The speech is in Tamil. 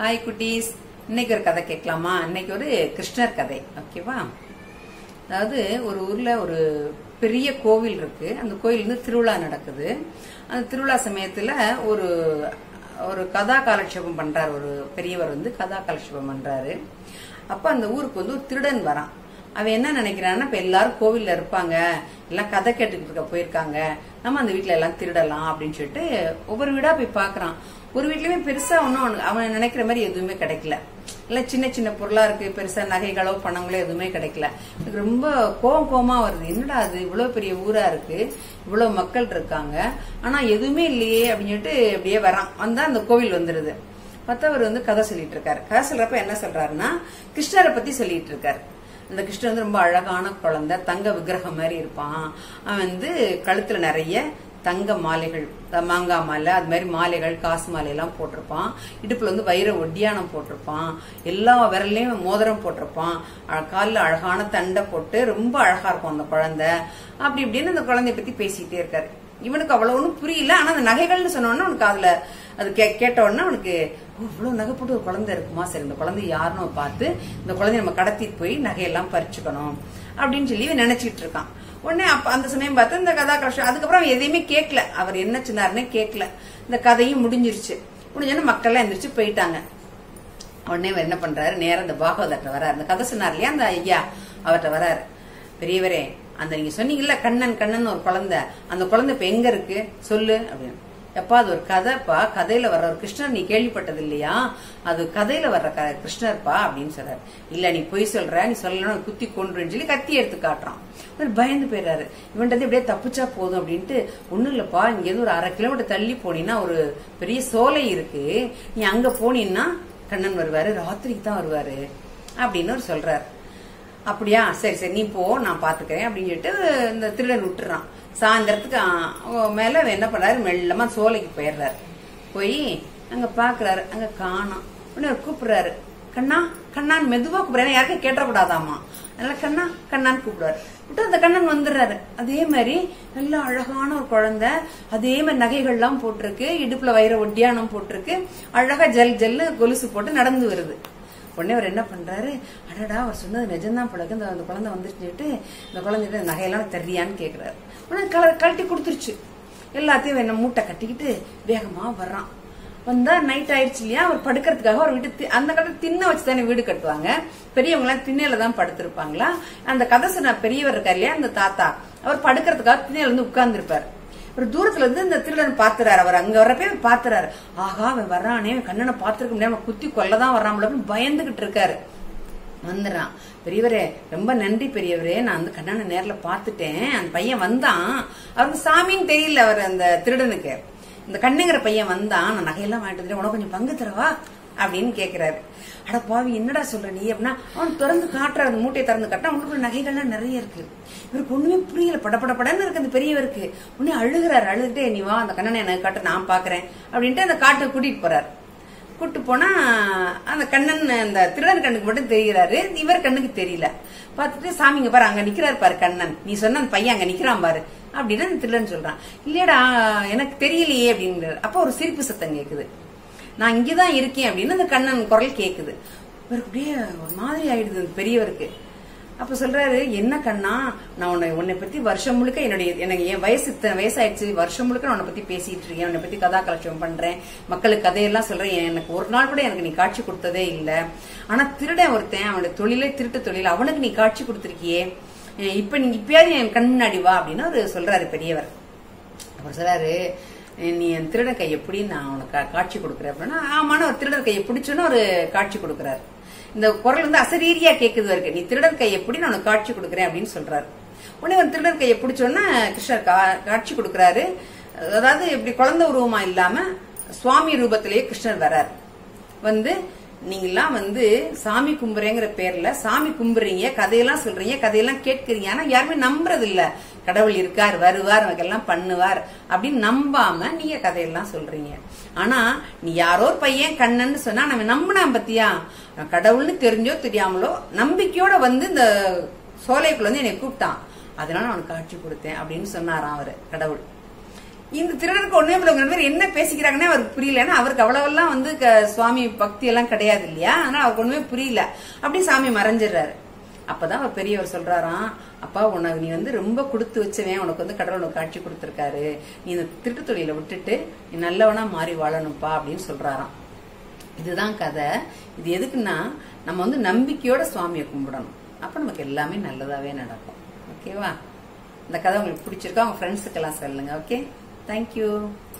ஹாய் குட்டீஸ் இன்னைக்கு ஒரு கதை கேட்கலாமா இன்னைக்கு ஒரு கிருஷ்ணர் கதை ஓகேவா அதாவது ஒரு ஊர்ல ஒரு பெரிய கோவில் இருக்கு அந்த கோயில் வந்து திருவிழா நடக்குது அந்த திருவிழா சமயத்துல ஒரு ஒரு கதா காலட்சேபம் பண்றாரு ஒரு பெரியவர் வந்து கதா காலட்சேபம் பண்றாரு அப்ப அந்த ஊருக்கு வந்து ஒரு திருடன் வரான் அவன் என்ன நினைக்கிறான்னா இப்ப எல்லாரும் கோவில்ல இருப்பாங்க எல்லாம் கதை கேட்டுக்கிட்டு இருக்க போயிருக்காங்க நம்ம அந்த வீட்ல எல்லாம் திருடலாம் அப்படின்னு சொல்லிட்டு ஒவ்வொரு வீடா போய் பாக்குறான் ஒரு வீட்லயுமே பெருசா ஒன்னும் அவன் நினைக்கிற மாதிரி எதுவுமே கிடைக்கல எல்லாம் சின்ன சின்ன பொருளா இருக்கு பெருசா நகைகளோ பணங்களோ எதுவுமே கிடைக்கல எனக்கு ரொம்ப கோவம் கோவமா வருது என்னடா அது இவ்வளவு பெரிய ஊரா இருக்கு இவ்வளவு மக்கள் இருக்காங்க ஆனா எதுவுமே இல்லையே அப்படின்னு சொல்லிட்டு அப்படியே வரான் வந்தா அந்த கோவில் வந்துருது பார்த்தா அவர் வந்து கதை சொல்லிட்டு இருக்காரு கதை சொல்றப்ப என்ன சொல்றாருன்னா கிருஷ்ணரை பத்தி சொல்லிட்டு இருக்காரு இந்த கிருஷ்ணர் வந்து ரொம்ப அழகான குழந்தை தங்க விக்கிரகம் மாதிரி இருப்பான் அவன் வந்து கழுத்துல நிறைய தங்க மாலைகள் மாங்காய் மாலை அது மாதிரி மாலைகள் காசு மாலை எல்லாம் போட்டிருப்பான் இடுப்புல வந்து வைர ஒட்டியானம் போட்டிருப்பான் எல்லா விரல்லையும் மோதிரம் போட்டிருப்பான் காலில் அழகான தண்டை போட்டு ரொம்ப அழகா இருக்கும் அந்த குழந்தை அப்படி இப்படின்னு அந்த குழந்தைய பத்தி பேசிக்கிட்டே இருக்காரு இவனுக்கு அவ்வளவு ஒன்றும் புரியல ஆனா அந்த நகைகள்னு சொன்னோன்னா அவனுக்கு அதுல அது கேட்ட உடனே அவனுக்கு இவ்வளவு நகை போட்டு ஒரு குழந்தை இருக்குமா சரி இந்த குழந்தை யாருன்னு பார்த்து இந்த குழந்தைய நம்ம கடத்திட்டு போய் நகையெல்லாம் பறிச்சுக்கணும் அப்படின்னு சொல்லி நினைச்சிட்டு இருக்கான் உடனே அப்ப அந்த சமயம் பார்த்து இந்த கதா கஷ்டம் அதுக்கப்புறம் எதையுமே கேட்கல அவர் என்ன சொன்னாருன்னே கேட்கல இந்த கதையும் முடிஞ்சிருச்சு முடிஞ்சோன்னு மக்கள்லாம் எந்திரிச்சு போயிட்டாங்க உடனே அவர் என்ன பண்றாரு நேரம் இந்த பாகவதர்கிட்ட வராரு அந்த கதை சொன்னார் இல்லையா அந்த ஐயா அவர்கிட்ட வராரு பெரியவரே அந்த நீங்க சொன்னீங்கல்ல கண்ணன் கண்ணன் ஒரு குழந்தை அந்த குழந்தை இப்ப எங்க இருக்கு சொல்லு அப்படின்னு எப்பா அது ஒரு கதைப்பா கதையில வர்ற ஒரு கிருஷ்ணர் நீ கேள்விப்பட்டது இல்லையா அது கதையில வர்ற கிருஷ்ணர்ப்பா அப்படின்னு சொல்றாரு இல்ல நீ பொய் சொல்ற நீ சொல்லணும் குத்தி கொண்டுன்னு சொல்லி கத்தி எடுத்து காட்டுறான் பயந்து போயிடுறாரு இவன்ட்டு இப்படியே தப்பிச்சா போதும் அப்படின்ட்டு ஒண்ணும் இல்லப்பா இங்க இருந்து ஒரு அரை கிலோமீட்டர் தள்ளி போனீங்கன்னா ஒரு பெரிய சோலை இருக்கு நீ அங்க போனீங்கன்னா கண்ணன் வருவாரு ராத்திரிக்கு தான் வருவாரு அப்படின்னு அவர் சொல்றாரு அப்படியா சரி சரி நீ போ நான் பாத்துக்கிறேன் அப்படின்னு சொல்லிட்டு இந்த திருடன் விட்டுறான் சாயந்தரத்துக்கு மேல என்ன பண்றாரு மெல்லமா சோலைக்கு போயிடுறாரு போய் அங்க பாக்குறாரு அங்க காணும் உடனே கூப்பிடுறாரு கண்ணா கண்ணான்னு மெதுவா கூப்பிடுறாரு யாருக்கும் கேட்டக்கூடாதாமா அதனால கண்ணா கண்ணான்னு கூப்பிடுவாரு விட்டு அந்த கண்ணன் வந்துடுறாரு அதே மாதிரி நல்ல அழகான ஒரு குழந்தை அதே மாதிரி நகைகள்லாம் போட்டிருக்கு இடுப்புல வயிற ஒட்டியானம் போட்டிருக்கு அழகா ஜல் ஜல்லு கொலுசு போட்டு நடந்து வருது உடனே அவர் என்ன பண்றாரு அடடா அவர் சொன்னது நிஜம்தான் பழகு இந்த அந்த குழந்தை வந்துட்டு இந்த குழந்தைகிட்ட நகையெல்லாம் தெரியான்னு கேக்குறாரு உடனே கலர் கழட்டி கொடுத்துருச்சு எல்லாத்தையும் என்ன மூட்டை கட்டிக்கிட்டு வேகமா வர்றான் வந்தா நைட் ஆயிடுச்சு இல்லையா அவர் படுக்கிறதுக்காக ஒரு வீட்டு அந்த காலத்துல திண்ணை வச்சு தானே வீடு கட்டுவாங்க பெரியவங்க எல்லாம் திண்ணையில தான் படுத்திருப்பாங்களா அந்த கதை சொன்ன பெரியவர் இருக்கார் இல்லையா அந்த தாத்தா அவர் படுக்கிறதுக்காக திண்ணையில வந்து உட்கார்ந்து இருப்பாரு ஒரு தூரத்துல இருந்து இந்த திருடன் பாத்துறாரு அவர் அங்க வரப்பே பாத்துறாரு ஆகா அவன் வர்றானே கண்ணனை பாத்துருக்க முடியாம குத்தி கொல்லதான் வர்றான் பயந்துகிட்டு இருக்காரு வந்துடுறான் பெரியவரே ரொம்ப நன்றி பெரியவரே நான் வந்து கண்ணனை நேர்ல பாத்துட்டேன் அந்த பையன் வந்தான் அவருக்கு சாமின்னு தெரியல அவர் அந்த திருடனுக்கு இந்த கண்ணுங்கிற பையன் வந்தான் நான் நகையெல்லாம் வாங்கிட்டு உனக்கு கொஞ்சம் பங்கு தரவா அப்படின்னு கேக்குறாரு அட பாவி என்னடா சொல்ற நீ அப்படின்னா அவன் திறந்து காட்டுற அந்த மூட்டையை திறந்து காட்டா அவனுக்கு நகைகள்லாம் நிறைய இருக்கு இவருக்கு ஒண்ணுமே புரியல படப்பட படன்னு இருக்கு அந்த பெரியவருக்கு உடனே அழுகிறாரு அழுதுட்டே நீ வா அந்த கண்ணனை எனக்கு காட்ட நான் பாக்குறேன் அப்படின்ட்டு அந்த காட்டை கூட்டிட்டு போறாரு கூட்டு போனா அந்த கண்ணன் அந்த திருடன் கண்ணுக்கு மட்டும் தெரிகிறாரு இவர் கண்ணுக்கு தெரியல பார்த்துட்டு சாமிங்க பாரு அங்க நிக்கிறாரு பாரு கண்ணன் நீ சொன்ன அந்த பையன் அங்க நிக்கிறான் பாரு அப்படின்னு அந்த திருடன் சொல்றான் இல்லையடா எனக்கு தெரியலையே அப்படின்றாரு அப்ப ஒரு சிரிப்பு சத்தம் கேக்குது நான் இங்கதான் இருக்கேன் அப்படின்னு அந்த கண்ணன் குரல் கேக்குது இவருக்கு அப்படியே ஒரு மாதிரி ஆயிடுது பெரியவருக்கு அப்ப சொல்றாரு என்ன கண்ணா நான் உன்னை உன்னை பத்தி வருஷம் முழுக்க என்னுடைய எனக்கு என் வயசு இத்தனை வயசாயிடுச்சு வருஷம் முழுக்க நான் உன்னை பத்தி பேசிட்டு இருக்கேன் உன்னை பத்தி கதா கலட்சம் பண்றேன் மக்களுக்கு கதையெல்லாம் சொல்றேன் எனக்கு ஒரு நாள் கூட எனக்கு நீ காட்சி கொடுத்ததே இல்ல ஆனா திருடன் ஒருத்தன் அவனுடைய தொழிலே திருட்டு தொழில் அவனுக்கு நீ காட்சி கொடுத்திருக்கியே இப்ப நீங்க இப்பயாவது என் கண் முன்னாடி வா அப்படின்னு அவரு சொல்றாரு பெரியவர் அவர் சொல்றாரு நீ என் திருடன் கையை எப்படி நான் உனக்கு காட்சி கொடுக்குறேன் அப்படின்னா ஆமான ஒரு திருடன் கையை பிடிச்சோன்னு ஒரு காட்சி கொடுக்குறாரு இந்த குரல் வந்து அசரீரியா கேக்குது இருக்கு நீ திருடன் கையை எப்படி நான் உனக்கு காட்சி கொடுக்குறேன் அப்படின்னு சொல்றாரு உடனே ஒரு திருடன் கையை பிடிச்சோன்னா கிருஷ்ணர் காட்சி கொடுக்குறாரு அதாவது இப்படி குழந்தை உருவமா இல்லாம சுவாமி ரூபத்திலேயே கிருஷ்ணர் வர்றாரு வந்து நீங்கெல்லாம் வந்து சாமி கும்புறேங்கிற பேர்ல சாமி கும்புறீங்க கதையெல்லாம் சொல்றீங்க கதையெல்லாம் கேட்கறீங்க ஆனா யாருமே நம்புறது இல்ல கடவுள் இருக்கார் வருவார் எல்லாம் பண்ணுவார் அப்படின்னு நம்பாம நீங்க கதையெல்லாம் சொல்றீங்க ஆனா நீ யாரோ ஒரு பையன் கண்ணன்னு சொன்னா நம்ம நம்பினா பத்தியா கடவுள்னு தெரிஞ்சோ தெரியாமலோ நம்பிக்கையோட வந்து இந்த சோலைக்குள்ள வந்து என்னை கூப்பிட்டான் அதனால அவனுக்கு காட்சி கொடுத்தேன் அப்படின்னு சொன்னாராம் அவரு கடவுள் இந்த திருடனுக்கு ஒண்ணுமே புரியல இவங்க ரெண்டு பேரும் என்ன பேசிக்கிறாங்கன்னே அவருக்கு புரியல ஏன்னா அவருக்கு அவ்வளவெல்லாம் வந்து க- சுவாமி பக்தி எல்லாம் கிடையாது இல்லையா அதனால அவருக்கு ஒண்ணுமே புரியல அப்படியே சாமி மறைஞ்சிடுறாரு அப்பதான் அவர் பெரியவர் சொல்றாராம் அப்பா உனக்கு நீ வந்து ரொம்ப கொடுத்து வச்சவன் உனக்கு வந்து கடவுள் உனக்கு காட்சி கொடுத்திருக்காரு நீ இந்த திருட்டு தொழிலை விட்டுட்டு நீ நல்லவனா மாறி வாழணும்ப்பா அப்படின்னு சொல்றாராம் இதுதான் கதை இது எதுக்குன்னா நம்ம வந்து நம்பிக்கையோட சுவாமியை கும்பிடணும் அப்ப நமக்கு எல்லாமே நல்லதாவே நடக்கும் ஓகேவா இந்த கதை உங்களுக்கு பிடிச்சிருக்கா உங்க ஃப்ரெண்ட்ஸுக்கெல்லாம் சொல்லுங்க ஓகே தேங்க்யூ